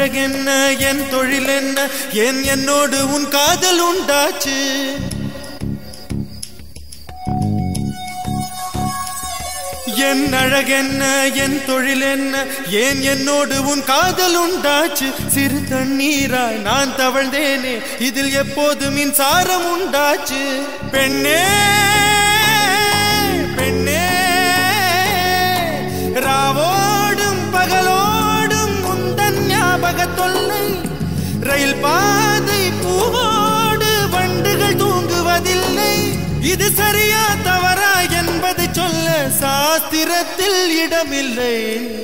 அழகென்ன என் தொழில் என்ன ஏன் என்னோடு உன் காதல் உண்டாச்சு என் அழகென்ன என் தொழில் என்ன ஏன் என்னோடு உன் காதல் உண்டாச்சு சிறு தண்ணீராய் நான் தவழ்ந்தேனே இதில் எப்போது மின்சாரம் உண்டாச்சு பெண்ணே பெண்ணே ராவோடும் பகலோடும் முந்தன் ஞாபக தொல்லை ரயில் பாதை பூவோடு வண்டுகள் தூங்குவதில்லை இது சரியா தவறா என்பதை சொல்ல சாஸ்திரத்தில் இடமில்லை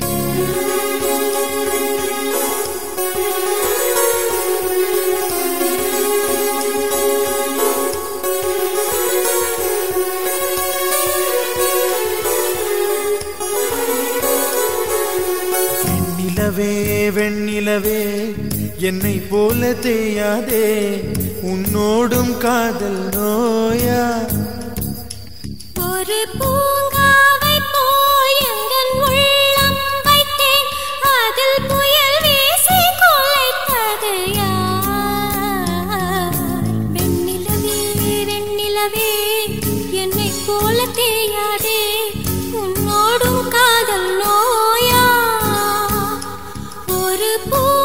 வெண்ணிலவே வெண்ணிலவே என்னை போல தேயாதே உன்னோடும் காதல் நோயா ஒரு பூங்காவை போய் எந்தன் உள்ளம் வைத்தேன் அதில் புயல் வீசி குலைத்தது யார் வெண்ணிலவே வெண்ணிலவே என்னை போல தேயாதே உன்னோடும் காதல் நோயா ஒரு பூ